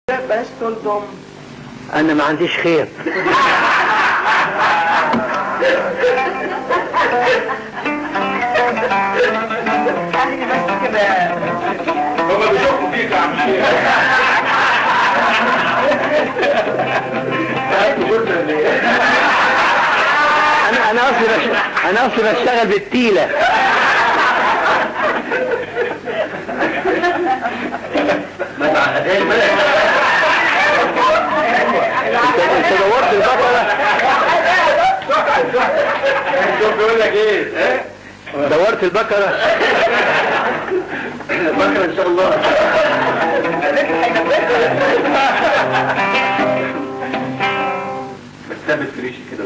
بلاش تلضم انا ما عنديش خير خلي بس كده هما بيشوفوا فيك يا عم شيخ هاتوا جزء اللي انا انا اصلي بش... انا اصلي بشتغل بالتيله ما تعقدهاش بقى انت انت دورت البقره شوف بيقول لك ايه ايه دورت البقره بكره ان شاء الله بس ثابت في ريشي كده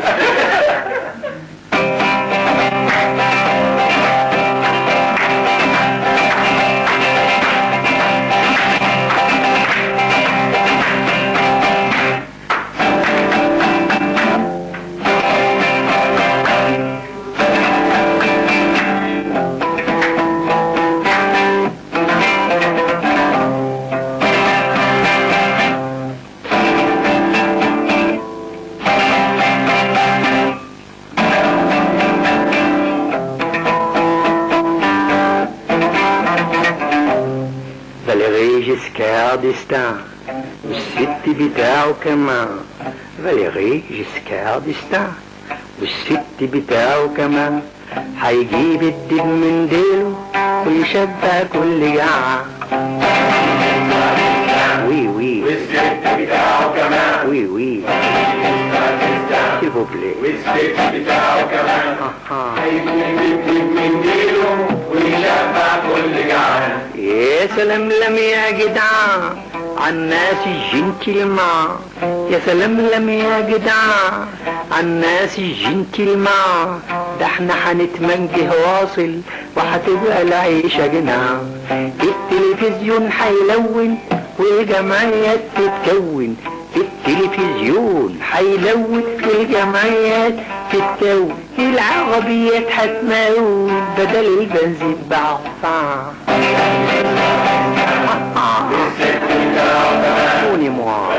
فالغي جسكار ديستان والست بتاعه كمان فالغي جسكار ديستان والست بتاعه كمان هيجيب الدب من ديله ويشبع كل جعة وي وي والست بتاعه كمان وي وي سيبوبلي والست بتاعه كمان آها. هيجيب الدب من ديله ويشبع كل جعان يا سلام لم يا جدعان عالناس الجنتلمان يا سلام لم يا جدعان عالناس الجنتلمان ده احنا هنتمنجه واصل وهتبقى العيشة جنان التلفزيون هيلون والجمعيات تتكون التلفزيون هيلون والجمعيات تتكون العربيات هتموت بدل البنزين بعطا كوني موا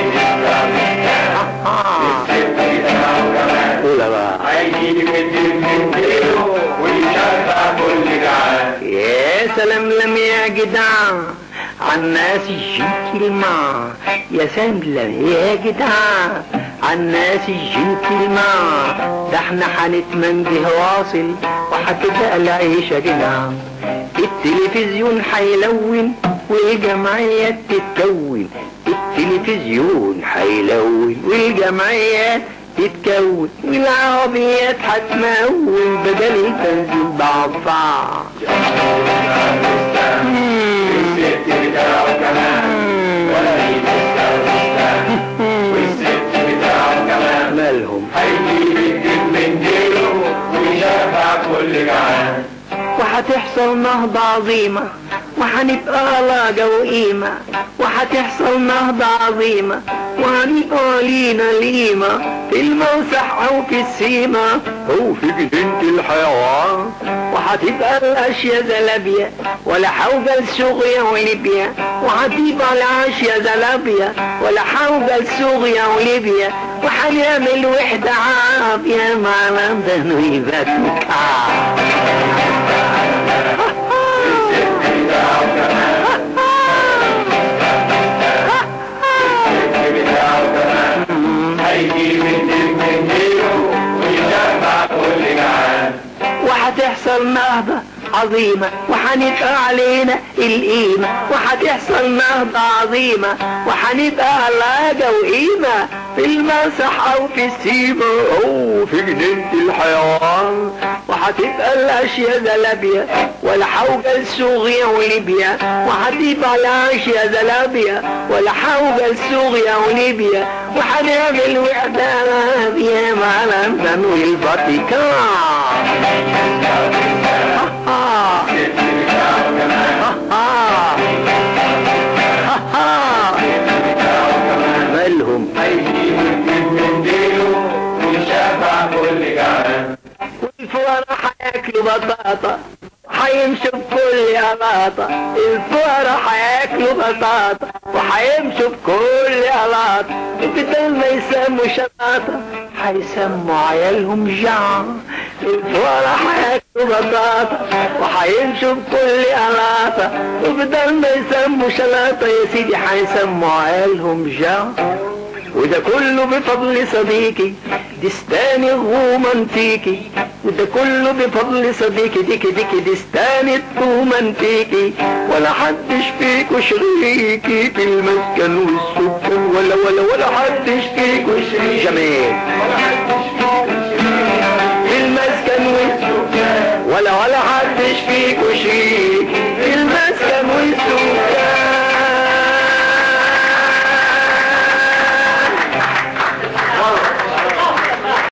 قولها بقى هيجيب الدب من ديله ويشبع كل جعان يا سلام لم يا جدعان عالناس الجنتلمان يا سلام يا جدعان عالناس الجنتلمان ده احنا هنتمنجه واصل وهتبقى العيشة جنان التلفزيون هيلون والجمعيات تتكون التلفزيون هيلون والجمعيات تتكون والعربيات هتمول بدل البنزين بعضها والست بتاعه كمان وليد السوستان والست بتاعه كمان مالهم هيجيب الدب من ديله ويشبع كل جعان وهتحصل نهضة عظيمة وهنبقى لاجة وقيمة وهتحصل نهضة عظيمة وهنبقى لينا القيمة في الموسح أو في السيمة أو في جنينة الحيوان وهتبقى الأشياء زلابية ولا حوجة لسوريا وليبيا وهتبقى الأشياء زلابية ولا حوجة لسوريا وليبيا وهنعمل وحدة عافية مع لندن ويباتوكا بتاعه كمان هيجيب الدب من ديله ويشبع كل جعان وهتحصل نهضة عظيمة وهنبقى علينا القيمة وهتحصل نهضة عظيمة وهنبقى لاجة وقيمة في المسح أو في السيما أو في جنينة الحيوان وهتبقى الأشياء زلابية ولا حوجة لسوريا وليبيا وهتبقى الأشياء زلابية ولا حوجة لسوريا وليبيا وهنعمل وحدة عافية مع لندن والفاتيكان الست بتاعه كمان مالهم هيجيب الدب من ديله ويشبع كل جعان والفقراء هياكلوا بطاطا وحيمشوا بكل قلاطة الفقراء حياكلوا بطاطا وحيمشوا بكل قلاطة بدل ما يسموا شلاطة حيسموا عيالهم جعر الفقراء حياكلوا بطاطا وحيمشوا بكل قلاطة وبدل ما يسموا شلاطة يا سيدي حيسموا عيالهم جعر وده كله بفضل صديقي دستاني غوما فيكي وده كله بفضل صديقي ديكي ديكي دستاني الطوما فيكي ولا حدش فيكو شريكي في المسكن والسكن ولا ولا ولا حدش فيكو شريكي جميل في المسكن والسكن ولا ولا حدش فيكو شريك